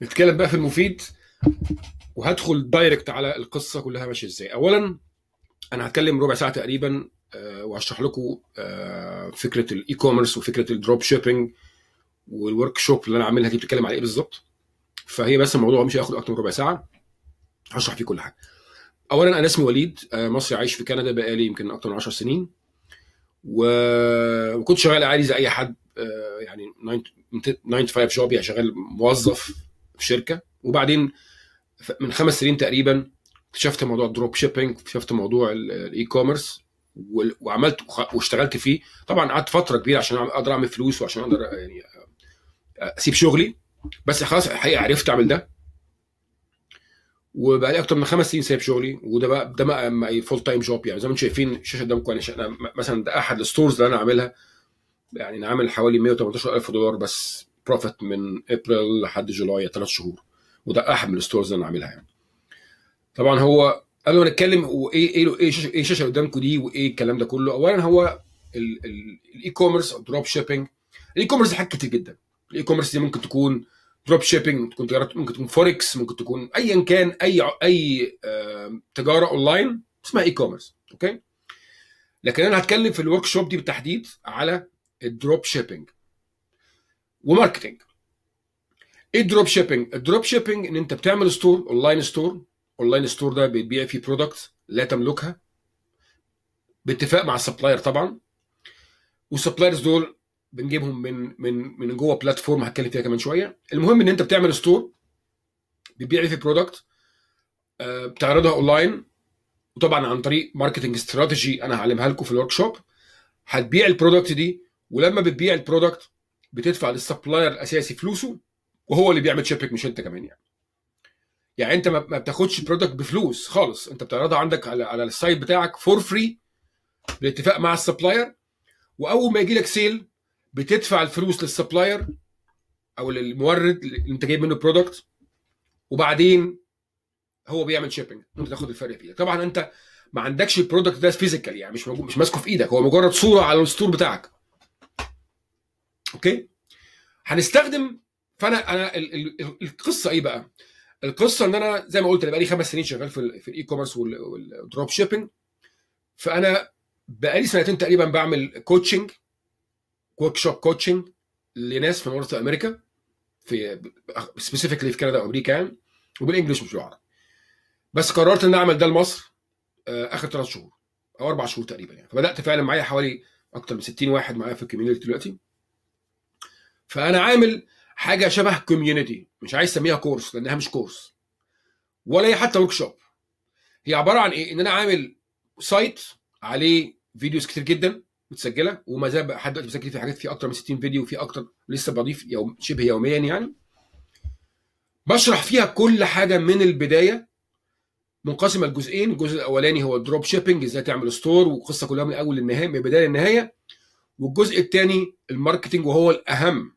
نتكلم بقى في المفيد وهدخل دايركت على القصه كلها ماشيه ازاي اولا انا هتكلم ربع ساعه تقريبا آه، وهشرح لكم آه، فكره الاي كوميرس وفكره الدروب شيبنج والورك شوب اللي انا عاملها دي بتتكلم على ايه بالظبط فهي بس الموضوع مش هياخد اكتر من ربع ساعه هشرح فيه كل حاجه اولا انا اسمي وليد آه، مصري عايش في كندا بقالي يمكن اكتر من 10 سنين و- وكنت شغال عادي زي اي حد آه، يعني 9 to 5 جوب يعني شغال موظف في شركه وبعدين ف- من خمس سنين تقريبا اكتشفت موضوع الدروب شيبنج اكتشفت موضوع ال- الاي كوميرس وال- وعملت وخ- واشتغلت فيه طبعا قعدت فتره كبيره عشان أعمل- اقدر اعمل فلوس وعشان اقدر يعني اسيب شغلي بس خلاص الحقيقه عرفت اعمل ده وبقى لي اكتر من خمس سنين سايب شغلي وده بقى ده بقى ماي فول تايم جوب يعني زي ما انتم شايفين الشاشه قدامكم يعني انا م- مثلا ده احد الستورز اللي انا عاملها يعني انا عامل حوالي 118 الف دولار بس بروفيت من ابريل لحد جولاي ثلاث شهور وده احد من الستورز اللي انا عاملها يعني طبعا هو قبل ما نتكلم وايه ايه ايه الشاشه ايه الشاشه قدامكم دي وايه الكلام ده كله اولا هو الاي كوميرس او دروب شيبنج الاي كوميرس دي حاجات كتير جدا الاي كوميرس دي ممكن تكون دروب شيبنج ممكن تكون تجاره ممكن تكون فوركس ممكن تكون ايا كان اي اي آم، تجاره اونلاين اسمها اي كوميرس اوكي لكن انا هتكلم في الورك شوب دي بالتحديد على الدروب شيبنج وماركتنج ايه الدروب شيبنج الدروب شيبنج ان انت بتعمل ستور اونلاين ستور اونلاين ستور ده بتبيع فيه برودكت لا تملكها باتفاق مع السبلاير طبعا والسبلايرز دول بنجيبهم من من من جوه بلاتفورم هتكلم فيها كمان شويه المهم ان انت بتعمل ستور بتبيع فيه برودكت آه، بتعرضها اونلاين وطبعا عن طريق ماركتنج استراتيجي انا هعلمها لكم في الورك شوب هتبيع البرودكت دي ولما بتبيع البرودكت بتدفع للسبلاير الاساسي فلوسه وهو اللي بيعمل شيبك مش انت كمان يعني يعني انت ما ما بتاخدش برودكت بفلوس خالص انت بتعرضها عندك على على السايت بتاعك فور فري بالاتفاق مع السبلاير واول ما يجي لك سيل بتدفع الفلوس للسبلاير او للمورد اللي انت جايب منه برودكت وبعدين هو بيعمل شيبنج وانت تاخد الفرق فيه طبعا انت ما عندكش البرودكت ده فيزيكال يعني مش موجود مش ماسكه في ايدك هو مجرد صوره على الستور بتاعك اوكي هنستخدم فانا انا ال- ال- ال- القصه ايه بقى القصه ان انا زي ما قلت انا بقالي خمس سنين شغال في ال في الاي كوميرس والدروب شيبنج فانا بقالي سنتين تقريبا بعمل كوتشنج ورك شوب كوتشنج لناس في نورث امريكا في سبيسيفيكلي في كندا وامريكا يعني وبالانجلش مش بالعربي بس قررت ان اعمل ده لمصر آه، اخر ثلاث شهور او اربع شهور تقريبا يعني فبدات فعلا معايا حوالي اكتر من 60 واحد معايا في الكوميونتي دلوقتي فانا عامل حاجه شبه كوميونتي مش عايز اسميها كورس لانها مش كورس ولا هي حتى ورك شوب هي عباره عن ايه ان انا عامل سايت عليه فيديوز كتير جدا متسجله وما زال بقى لحد دلوقتي بسجل في حاجات في اكتر من 60 فيديو وفي اكتر لسه بضيف يوم شبه يوميا يعني بشرح فيها كل حاجه من البدايه منقسمه لجزئين الجزء الاولاني هو الدروب شيبنج ازاي تعمل ستور والقصه كلها من اول للنهايه من البدايه للنهايه والجزء الثاني الماركتنج وهو الاهم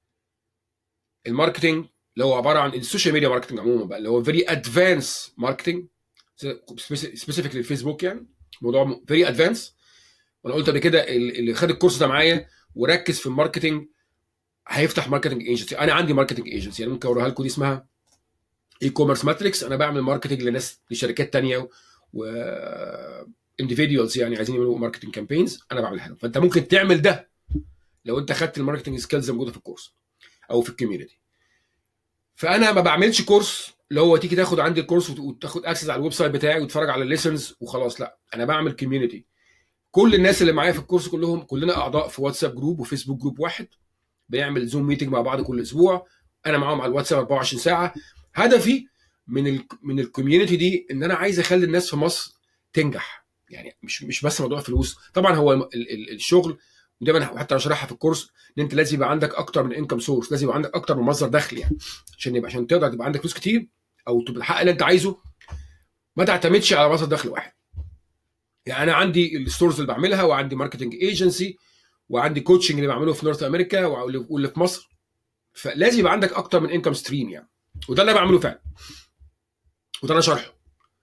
الماركتنج اللي هو عباره عن السوشيال ميديا ماركتنج عموما بقى اللي هو فيري ادفانس ماركتنج سبيسيفيكلي الفيسبوك يعني موضوع فيري ادفانس وانا قلت قبل كده ال- اللي خد الكورس ده معايا وركز في الماركتنج هيفتح ماركتنج ايجنسي انا عندي ماركتنج ايجنسي يعني ممكن اوريها لكم دي اسمها اي كوميرس ماتريكس انا بعمل ماركتنج لناس لشركات تانية و individuals يعني عايزين يعملوا ماركتنج كامبينز انا بعملها لهم فانت ممكن تعمل ده لو انت خدت الماركتنج سكيلز الموجوده في الكورس او في الكوميونتي فانا ما بعملش كورس اللي هو تيجي تاخد عندي الكورس وت- وتاخد اكسس على الويب سايت بتاعي وتتفرج على الليسنز وخلاص لا انا بعمل كوميونتي كل الناس اللي معايا في الكورس كلهم كلنا اعضاء في واتساب جروب وفيسبوك جروب واحد بنعمل زوم ميتنج مع بعض كل اسبوع انا معاهم على الواتساب 24 ساعه هدفي من ال من الكوميونتي دي ان انا عايز اخلي الناس في مصر تنجح يعني مش مش بس موضوع فلوس طبعا هو ال ال الشغل ودايما حتى اشرحها في الكورس ان انت لازم يبقى عندك اكتر من انكم سورس لازم يبقى عندك اكتر من مصدر دخل يعني عشان يبقى عشان تقدر تبقى عندك فلوس كتير او تبقى تحقق اللي انت عايزه ما تعتمدش على مصدر دخل واحد يعني انا عندي الستورز اللي بعملها وعندي ماركتنج ايجنسي وعندي كوتشنج اللي بعمله في نورث امريكا واللي واللي في مصر فلازم يبقى عندك اكتر من انكم ستريم يعني وده اللي أنا بعمله فعلا وده انا شرحه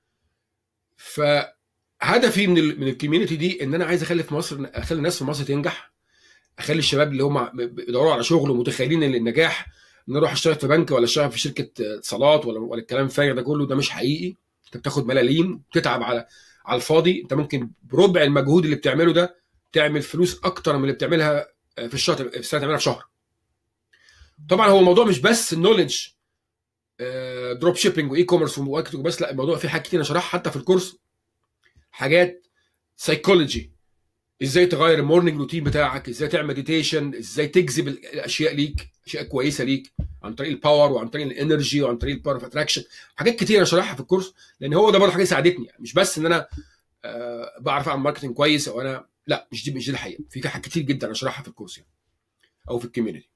فهدفي من ال من الكوميونتي دي ان انا عايز اخلي في مصر اخلي الناس في مصر تنجح اخلي الشباب اللي هم بيدوروا على شغل ومتخيلين ان النجاح ان اروح اشتغل في بنك ولا اشتغل في شركه اتصالات ولا ولا الكلام الفارغ ده كله ده مش حقيقي انت بتاخد ملاليم بتتعب على على الفاضي انت ممكن بربع المجهود اللي بتعمله ده تعمل فلوس اكتر من اللي بتعملها في الشهر في السنه تعملها في شهر طبعا هو الموضوع مش بس النولج دروب شيبنج واي كوميرس وماركتنج بس لا الموضوع فيه حاجات كتير انا شرحها حتى في الكورس حاجات سايكولوجي ازاي تغير المورنينج روتين بتاعك ازاي تعمل مديتيشن ازاي تجذب الاشياء ليك اشياء كويسه ليك عن طريق الباور وعن طريق الانرجي وعن طريق الباور اوف اتراكشن حاجات كتير انا شرحها في الكورس لان هو ده برضه حاجه ساعدتني يعني مش بس ان انا آه بعرف اعمل ماركتنج كويس او انا لا مش دي مش دي الحقيقه في حاجات كتير جدا انا شرحها في الكورس يعني او في الكوميونتي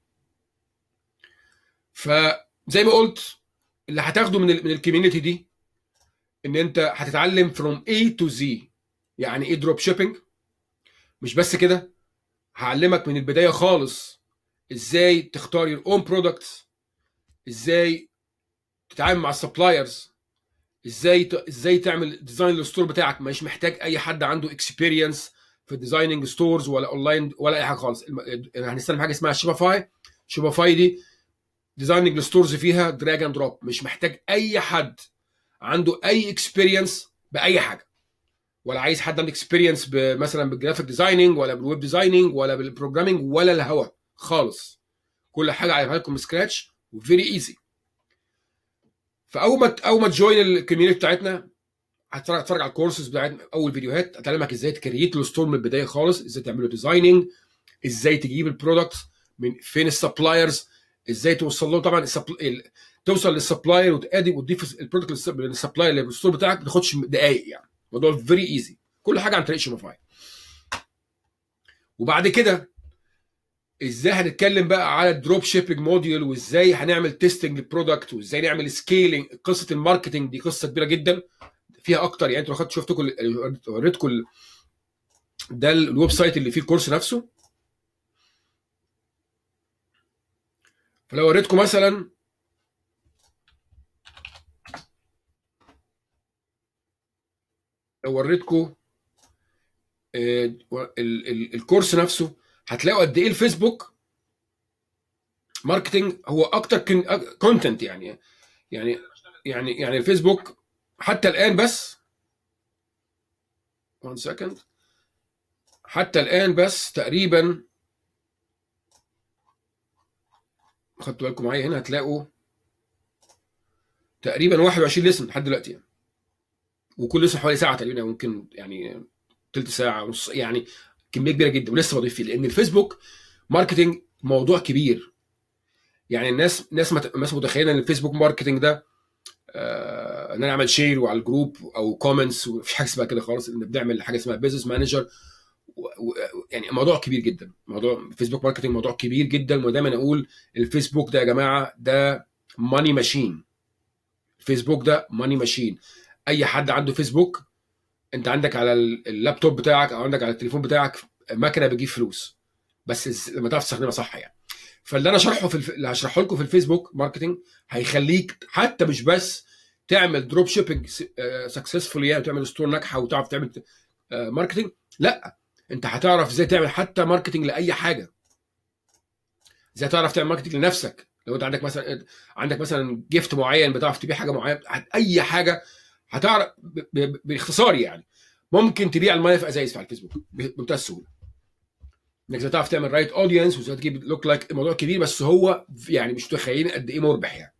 فزي ما قلت اللي هتاخده من ال من الكوميونتي دي ان انت هتتعلم فروم A تو Z يعني ايه دروب شيبنج مش بس كده هعلمك من البدايه خالص ازاي تختار يور اون برودكتس ازاي تتعامل مع السبلايرز ازاي ت... ازاي تعمل ديزاين للستور بتاعك مش محتاج اي حد عنده اكسبيرينس في ديزايننج ستورز ولا اونلاين ولا اي حاجه خالص هنستخدم حاجه اسمها شوبافاي شوبافاي دي ديزايننج الستورز فيها دراج اند دروب مش محتاج اي حد عنده اي اكسبيرينس باي حاجه ولا عايز حد عنده اكسبيرينس مثلا بالجرافيك ديزايننج ولا بالويب ديزايننج ولا بالبروجرامينج ولا الهوا خالص كل حاجه عايزها لكم سكراتش وفيري ايزي فاول ما اول ما تجوين الكوميونتي بتاعتنا هتتفرج على الكورسز بتاعتنا اول فيديوهات اتعلمك ازاي تكريت الستور من البدايه خالص ازاي تعملوا ديزايننج ازاي تجيب البرودكتس من فين السبلايرز ازاي توصل له طبعا السبل... توصل للسبلاير وتادي وتضيف البرودكت للسبلاير اللي الستور بتاعك ما تاخدش دقائق يعني الموضوع فيري ايزي كل حاجه عن طريق شوبيفاي وبعد كده ازاي هنتكلم بقى على الدروب شيبنج موديول وازاي هنعمل تيستنج للبرودكت وازاي نعمل سكيلينج قصه الماركتنج دي قصه كبيره جدا فيها اكتر يعني انتوا لو خدتوا شفتكم وريتكم ده الويب سايت اللي فيه الكورس نفسه فلو وريتكم مثلا لو وريتكم الكورس نفسه هتلاقوا قد ايه الفيسبوك ماركتنج هو اكتر كونتنت يعني يعني يعني يعني الفيسبوك حتى الان بس 1 سكند حتى الان بس تقريبا خدتوا بالكم معايا هنا هتلاقوا تقريبا 21 لسن لحد دلوقتي يعني. وكل لسن حوالي ساعه تقريبا ممكن يعني تلت ساعه ونص يعني كميه كبيره جدا ولسه بضيف فيه لان الفيسبوك ماركتنج موضوع كبير يعني الناس ناس الناس متخيله ان الفيسبوك ماركتنج ده آه ان انا اعمل شير وعلى الجروب او كومنتس ومفيش حاجه اسمها كده خالص ان بنعمل حاجه اسمها بيزنس مانجر يعني موضوع كبير جدا موضوع فيسبوك ماركتنج موضوع كبير جدا ودايما اقول الفيسبوك ده يا جماعه ده ماني ماشين الفيسبوك ده ماني ماشين اي حد عنده فيسبوك انت عندك على اللابتوب بتاعك او عندك على التليفون بتاعك مكنه بتجيب فلوس بس لما تعرف تستخدمها صح يعني فاللي انا شرحه في الف... اللي هشرحه لكم في الفيسبوك ماركتنج هيخليك حتى مش بس تعمل دروب شيبنج سكسسفولي يعني تعمل ستور ناجحه وتعرف تعمل ماركتنج لا انت هتعرف ازاي تعمل حتى ماركتنج لاي حاجه ازاي تعرف تعمل ماركتنج لنفسك لو انت عندك مثلا عندك مثلا جيفت معين بتعرف تبيع حاجه معينه اي حاجه هتعرف باختصار يعني ممكن تبيع الميه في ازايز على الفيسبوك بمنتهى السهوله انك ازاي تعرف تعمل رايت اودينس وازاي تجيب لوك لايك الموضوع كبير بس هو يعني مش متخيلين قد ايه مربح يعني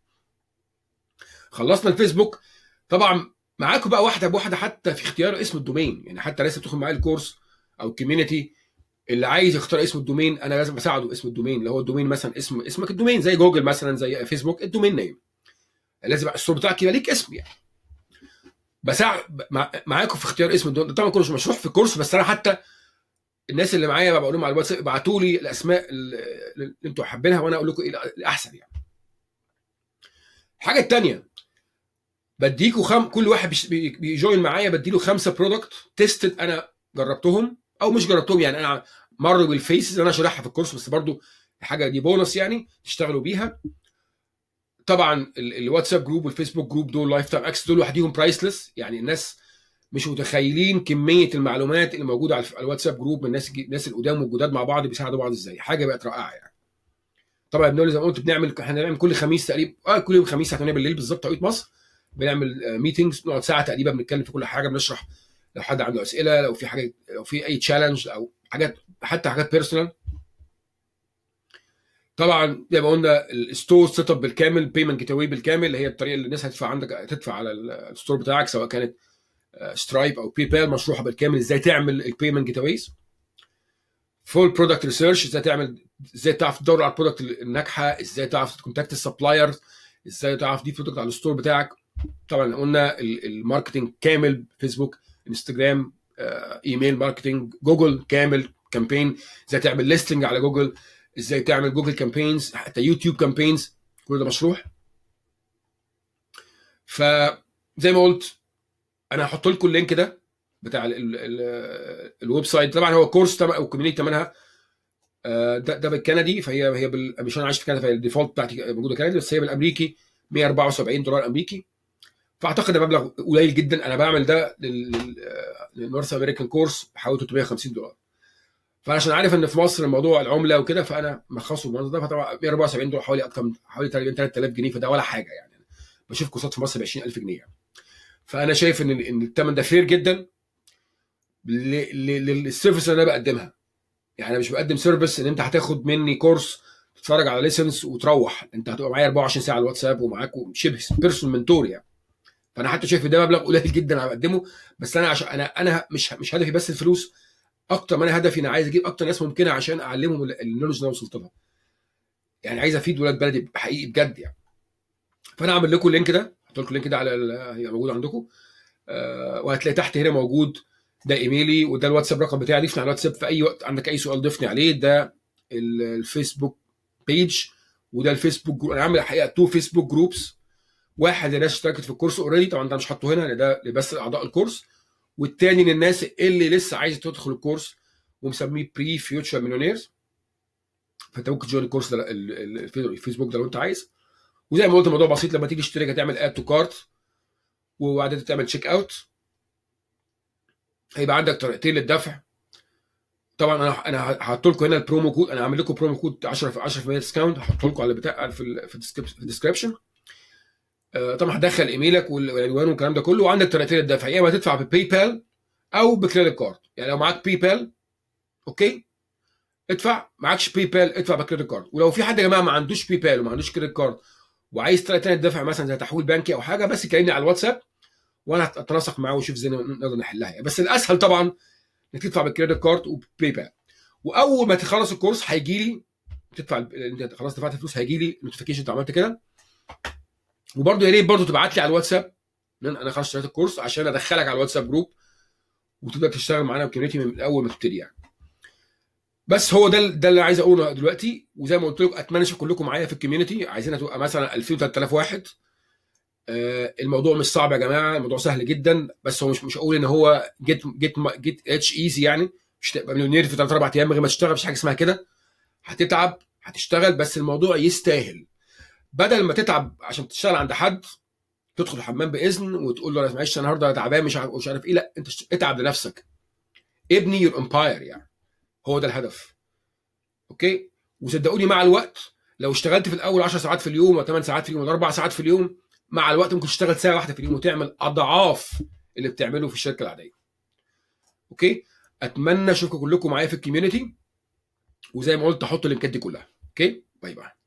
خلصنا الفيسبوك طبعا معاكم بقى واحده بواحده حتى في اختيار اسم الدومين يعني حتى لسه بتاخد معايا الكورس او الكوميونتي اللي عايز يختار اسم الدومين انا لازم اساعده اسم الدومين اللي هو الدومين مثلا اسم اسمك الدومين زي جوجل مثلا زي فيسبوك الدومين نيم لازم الصور بتاعك يبقى ليك اسم يعني بساعد معاكم في اختيار اسم الدومين طبعا كله مشروح في الكورس بس انا حتى الناس اللي معايا بقول لهم على الواتساب ابعتوا لي الاسماء اللي انتوا حابينها وانا اقول لكم ايه الاحسن يعني الحاجه الثانيه بديكوا خم... كل واحد بيجوين معايا بديله خمسه برودكت تيستد انا جربتهم او مش جربتهم يعني انا مروا بالفيسز انا شارحها في الكورس بس برضو الحاجه دي بونص يعني تشتغلوا بيها طبعا الواتساب جروب والفيسبوك جروب دول لايف تايم اكسس دول لوحديهم برايسلس يعني الناس مش متخيلين كميه المعلومات اللي موجوده على الواتساب جروب من الناس الناس القدام والجداد مع بعض بيساعدوا بعض ازاي حاجه بقت رائعه يعني طبعا بنقول زي ما قلت بنعمل احنا بنعمل كل خميس تقريبا اه كل يوم خميس الساعه 8 بالليل بالظبط توقيت مصر بنعمل ميتنجز نقعد ساعه تقريبا بنتكلم في كل حاجه بنشرح لو حد عنده اسئله لو في حاجه لو في اي تشالنج او حاجات حتى حاجات بيرسونال طبعا زي ما قلنا الستور سيت اب بالكامل بيمنت جيت اواي بالكامل اللي هي الطريقه اللي الناس هتدفع عندك تدفع على الستور بتاعك سواء كانت سترايب او باي بال مشروحه بالكامل ازاي تعمل البيمنت جيت اويز فول برودكت ريسيرش ازاي تعمل ازاي تعرف تدور على البرودكت الناجحه ازاي تعرف تكونتاكت السبلاير ازاي تعرف تضيف برودكت على الستور بتاعك طبعا قلنا الماركتنج كامل فيسبوك انستجرام ايميل ماركتنج جوجل كامل كامبين ازاي تعمل ليستنج على جوجل ازاي تعمل جوجل كامبينز حتى يوتيوب كامبينز كل ده مشروح فزي ما قلت انا هحط لكم اللينك ده بتاع الويب سايت طبعا هو كورس تم او كوميونتي ثمنها ده ده بالكندي فهي هي بال... مش انا عايش في كندا فهي الديفولت بتاعتي موجوده كندي بس هي بالامريكي 174 دولار امريكي فاعتقد ده مبلغ قليل جدا انا بعمل ده للنورث امريكان كورس بحوالي 350 دولار فعشان عارف ان في مصر الموضوع العمله وكده فانا مخصصه الموضوع ده فطبعا 174 دولار حوالي اكتر من حوالي تقريبا 3000 جنيه فده ولا حاجه يعني بشوف كورسات في مصر ب 20000 جنيه يعني. فانا شايف ان ان الثمن ده فير جدا للسيرفيس اللي انا بقدمها يعني انا مش بقدم سيرفيس ان انت هتاخد مني كورس تتفرج على ليسنس وتروح انت هتبقى معايا 24 ساعه على الواتساب ومعاك شبه بيرسون منتور يعني فانا حتى شايف ده مبلغ قليل جدا انا بقدمه بس انا عشان انا انا مش مش هدفي بس الفلوس اكتر ما انا هدفي انا عايز اجيب اكتر ناس ممكنه عشان اعلمهم النولج اللي انا وصلت لها يعني عايز افيد ولاد بلدي حقيقي بجد يعني فانا اعمل لكم اللينك ده هحط لكم اللينك ده على هي موجود عندكم أه وهتلاقي تحت هنا موجود ده ايميلي وده الواتساب رقم بتاعي ضيفني على الواتساب في اي وقت عندك اي سؤال ضيفني عليه ده الفيسبوك بيج وده الفيسبوك جروب انا عامل الحقيقه تو فيسبوك جروبس واحد للناس اشتركت في الكورس اوريدي طبعا ده مش حاطه هنا ده بس اعضاء الكورس والتاني للناس اللي لسه عايزه تدخل الكورس ومسميه بري فيوتشر مليونيرز فانت ممكن تجوين الكورس ده الفيسبوك ده لو انت عايز وزي ما قلت الموضوع بسيط لما تيجي تشترك هتعمل اد تو كارت وبعدين تعمل تشيك اوت هيبقى عندك طريقتين للدفع طبعا انا انا هحط لكم هنا البرومو كود انا هعمل لكم برومو كود 10 في 10% ديسكاونت هحط لكم على البتاع في ال في الديسكربشن طبعا هتدخل ايميلك والعنوان والكلام ده كله وعندك طريقتين للدفع يا اما تدفع بباي بال او بكريدت كارد يعني لو معاك باي بال اوكي ادفع معكش باي بال ادفع بكريدت كارد ولو في حد يا جماعه ما عندوش باي بال وما عندوش كريدت كارد وعايز طريقه ثانيه تدفع مثلا زي تحويل بنكي او حاجه بس كلمني على الواتساب وانا هتنسق معاه واشوف ازاي نقدر نحلها يعني. بس الاسهل طبعا انك تدفع بالكريدت كارد وباي بال واول ما تخلص الكورس هيجي لي تدفع انت خلاص دفعت الفلوس هيجي لي نوتيفيكيشن انت عملت كده وبرده يا ريت برده تبعت لي على الواتساب انا خلاص اشتريت الكورس عشان ادخلك على الواتساب جروب وتبدا تشتغل معانا الكوميونتي من اول ما تبتدي يعني بس هو ده ده اللي عايز اقوله دلوقتي وزي ما قلت لكم اتمنى اشوف كلكم معايا في الكوميونتي عايزينها تبقى مثلا 2000 3000 واحد آه الموضوع مش صعب يا جماعه الموضوع سهل جدا بس هو مش مش هقول ان هو جيت جيت جيت اتش ايزي يعني مش تبقى مليونير في 3 4 ايام من غير ما تشتغل مفيش حاجه اسمها كده هتتعب هتشتغل بس الموضوع يستاهل بدل ما تتعب عشان تشتغل عند حد تدخل الحمام باذن وتقول له انا معلش انا النهارده تعبان مش عارف مش عارف ايه لا انت اتعب لنفسك ابني يور امباير يعني هو ده الهدف اوكي وصدقوني مع الوقت لو اشتغلت في الاول 10 ساعات في اليوم و 8 ساعات في اليوم ولا 4 ساعات في اليوم مع الوقت ممكن تشتغل ساعه واحده في اليوم وتعمل اضعاف اللي بتعمله في الشركه العاديه اوكي اتمنى اشوفكم كلكم معايا في الكوميونتي وزي ما قلت احط اللينكات دي كلها اوكي باي باي